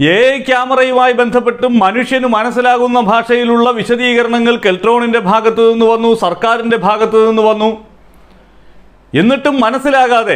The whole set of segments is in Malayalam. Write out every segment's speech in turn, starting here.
എ ഐ ക്യാമറയുമായി ബന്ധപ്പെട്ട് മനുഷ്യന് മനസ്സിലാകുന്ന ഭാഷയിലുള്ള വിശദീകരണങ്ങൾ കെൽട്രോണിൻ്റെ ഭാഗത്തു നിന്ന് വന്നു സർക്കാരിൻ്റെ ഭാഗത്തു നിന്ന് വന്നു എന്നിട്ടും മനസ്സിലാകാതെ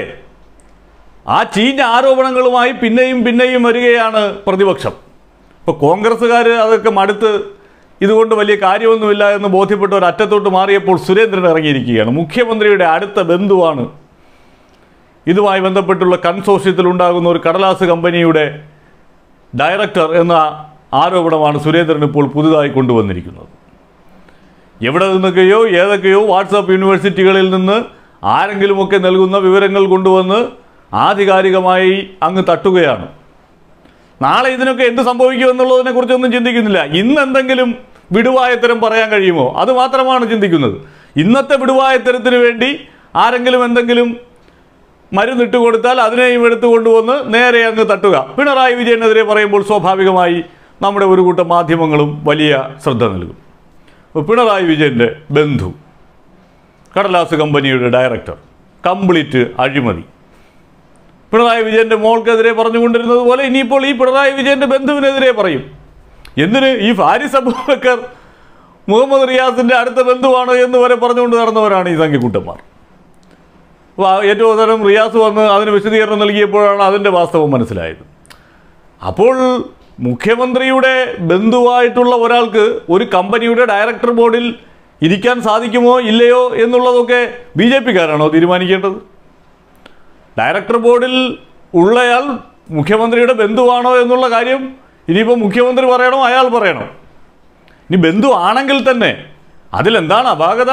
ആ ചീഞ്ഞ ആരോപണങ്ങളുമായി പിന്നെയും പിന്നെയും വരികയാണ് പ്രതിപക്ഷം ഇപ്പോൾ കോൺഗ്രസ്സുകാർ അതൊക്കെ മടുത്ത് ഇതുകൊണ്ട് വലിയ കാര്യമൊന്നുമില്ല എന്ന് ബോധ്യപ്പെട്ട ഒരു അറ്റത്തോട്ട് മാറിയപ്പോൾ സുരേന്ദ്രൻ ഇറങ്ങിയിരിക്കുകയാണ് മുഖ്യമന്ത്രിയുടെ അടുത്ത ബന്ധുവാണ് ഇതുമായി ബന്ധപ്പെട്ടുള്ള കൺസോഷ്യത്തിൽ ഉണ്ടാകുന്ന ഒരു കടലാസ് കമ്പനിയുടെ ഡയറക്ടർ എന്ന ആരോപണമാണ് സുരേന്ദ്രൻ ഇപ്പോൾ പുതുതായി കൊണ്ടുവന്നിരിക്കുന്നത് എവിടെ നിന്നൊക്കെയോ ഏതൊക്കെയോ വാട്സാപ്പ് യൂണിവേഴ്സിറ്റികളിൽ നിന്ന് ആരെങ്കിലുമൊക്കെ നൽകുന്ന വിവരങ്ങൾ കൊണ്ടുവന്ന് ആധികാരികമായി അങ്ങ് തട്ടുകയാണ് നാളെ ഇതിനൊക്കെ എന്ത് സംഭവിക്കും എന്നുള്ളതിനെ കുറിച്ചൊന്നും ചിന്തിക്കുന്നില്ല ഇന്ന് എന്തെങ്കിലും വിടുവായത്തരം പറയാൻ കഴിയുമോ അത് മാത്രമാണ് ചിന്തിക്കുന്നത് ഇന്നത്തെ വിടുവായത്തരത്തിന് വേണ്ടി ആരെങ്കിലും എന്തെങ്കിലും മരുന്നിട്ട് കൊടുത്താൽ അതിനെയും എടുത്തു കൊണ്ടുവന്ന് നേരെ അങ്ങ് തട്ടുക പിണറായി വിജയനെതിരെ പറയുമ്പോൾ സ്വാഭാവികമായി നമ്മുടെ ഒരു കൂട്ടം മാധ്യമങ്ങളും വലിയ ശ്രദ്ധ നൽകും അപ്പോൾ പിണറായി വിജയൻ്റെ ബന്ധു കടലാസ് കമ്പനിയുടെ ഡയറക്ടർ കംപ്ലീറ്റ് അഴിമതി പിണറായി വിജയൻ്റെ മോൾക്കെതിരെ പറഞ്ഞുകൊണ്ടിരുന്നത് പോലെ ഇനിയിപ്പോൾ ഈ പിണറായി വിജയൻ്റെ ബന്ധുവിനെതിരെ പറയും എന്തിന് ഈ ഫാരിസ് അബൂബക്കർ മുഹമ്മദ് റിയാസിൻ്റെ അടുത്ത ബന്ധുവാണ് എന്ന് വരെ പറഞ്ഞുകൊണ്ട് നടന്നവരാണ് ഈ സംഖ്യക്കൂട്ടന്മാർ അപ്പോൾ ആ ഏറ്റവും അവസാനം റിയാസ് വന്ന് അതിന് വിശദീകരണം നൽകിയപ്പോഴാണ് അതിൻ്റെ വാസ്തവം മനസ്സിലായത് അപ്പോൾ മുഖ്യമന്ത്രിയുടെ ബന്ധുവായിട്ടുള്ള ഒരാൾക്ക് ഒരു കമ്പനിയുടെ ഡയറക്ടർ ബോർഡിൽ ഇരിക്കാൻ സാധിക്കുമോ ഇല്ലയോ എന്നുള്ളതൊക്കെ ബി ജെ പിക്കാരാണോ തീരുമാനിക്കേണ്ടത് ഡയറക്ടർ ബോർഡിൽ ഉള്ളയാൾ മുഖ്യമന്ത്രിയുടെ ബന്ധുവാണോ എന്നുള്ള കാര്യം ഇനിയിപ്പോൾ മുഖ്യമന്ത്രി പറയണോ അയാൾ പറയണോ ഇനി ബന്ധു ആണെങ്കിൽ തന്നെ അതിലെന്താണ് അപാകത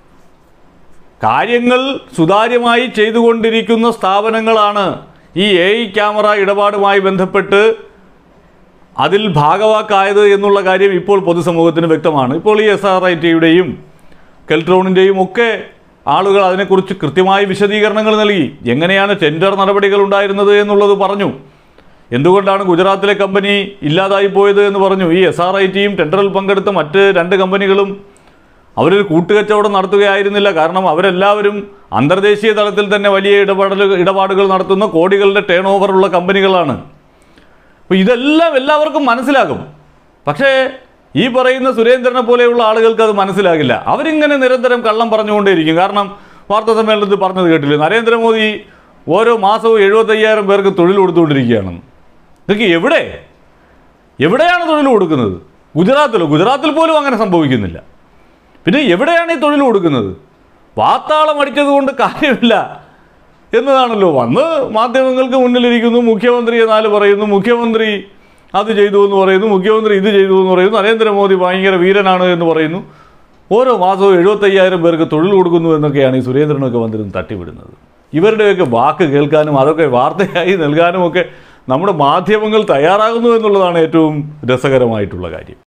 കാര്യങ്ങൾ സുതാര്യമായി ചെയ്തുകൊണ്ടിരിക്കുന്ന സ്ഥാപനങ്ങളാണ് ഈ എ ഐ ക്യാമറ ഇടപാടുമായി ബന്ധപ്പെട്ട് അതിൽ ഭാഗവാക്കായത് എന്നുള്ള കാര്യം ഇപ്പോൾ പൊതുസമൂഹത്തിന് വ്യക്തമാണ് ഇപ്പോൾ ഈ എസ് ആർ ഐ ടിയുടെയും കെൽട്രോണിൻ്റെയും ഒക്കെ ആളുകൾ അതിനെക്കുറിച്ച് കൃത്യമായ വിശദീകരണങ്ങൾ നൽകി എങ്ങനെയാണ് ടെൻഡർ നടപടികൾ ഉണ്ടായിരുന്നത് എന്നുള്ളത് പറഞ്ഞു എന്തുകൊണ്ടാണ് ഗുജറാത്തിലെ കമ്പനി ഇല്ലാതായി പോയത് എന്ന് പറഞ്ഞു ഈ എസ് ആർ ഐ ടിയും ടെൻഡറിൽ പങ്കെടുത്ത മറ്റ് രണ്ട് കമ്പനികളും അവരൊരു കൂട്ടുകച്ചവടം നടത്തുകയായിരുന്നില്ല കാരണം അവരെല്ലാവരും അന്തർദേശീയ തലത്തിൽ തന്നെ വലിയ ഇടപാടൽ ഇടപാടുകൾ നടത്തുന്ന കോടികളുടെ ടേൺ ഓവറുള്ള കമ്പനികളാണ് അപ്പോൾ ഇതെല്ലാം എല്ലാവർക്കും മനസ്സിലാകും പക്ഷേ ഈ പറയുന്ന സുരേന്ദ്രനെ പോലെയുള്ള ആളുകൾക്ക് അത് മനസ്സിലാകില്ല അവരിങ്ങനെ നിരന്തരം കള്ളം പറഞ്ഞുകൊണ്ടേയിരിക്കും കാരണം വാർത്താ സമ്മേളനത്തിൽ പറഞ്ഞത് കേട്ടില്ലേ നരേന്ദ്രമോദി ഓരോ മാസവും എഴുപത്തയ്യായിരം പേർക്ക് തൊഴിൽ കൊടുത്തുകൊണ്ടിരിക്കുകയാണെന്ന് ഇതൊക്കെ എവിടെ എവിടെയാണ് തൊഴിൽ കൊടുക്കുന്നത് ഗുജറാത്തിലോ ഗുജറാത്തിൽ പോലും അങ്ങനെ സംഭവിക്കുന്നില്ല പിന്നെ എവിടെയാണ് ഈ തൊഴിൽ കൊടുക്കുന്നത് വാത്താളം അടിച്ചത് കൊണ്ട് കാര്യമില്ല എന്നതാണല്ലോ വന്ന് മാധ്യമങ്ങൾക്ക് മുന്നിലിരിക്കുന്നു മുഖ്യമന്ത്രി എന്നാല് പറയുന്നു മുഖ്യമന്ത്രി അത് ചെയ്തു എന്ന് പറയുന്നു മുഖ്യമന്ത്രി ഇത് ചെയ്തു എന്ന് പറയുന്നു നരേന്ദ്രമോദി ഭയങ്കര വീരനാണ് എന്ന് പറയുന്നു ഓരോ മാസവും എഴുപത്തയ്യായിരം പേർക്ക് തൊഴിൽ കൊടുക്കുന്നു എന്നൊക്കെയാണ് ഈ സുരേന്ദ്രനൊക്കെ വന്നിരുന്ന് തട്ടിവിടുന്നത് ഇവരുടെയൊക്കെ വാക്ക് കേൾക്കാനും അതൊക്കെ വാർത്തയായി നൽകാനും ഒക്കെ നമ്മുടെ മാധ്യമങ്ങൾ തയ്യാറാകുന്നു എന്നുള്ളതാണ് ഏറ്റവും രസകരമായിട്ടുള്ള കാര്യം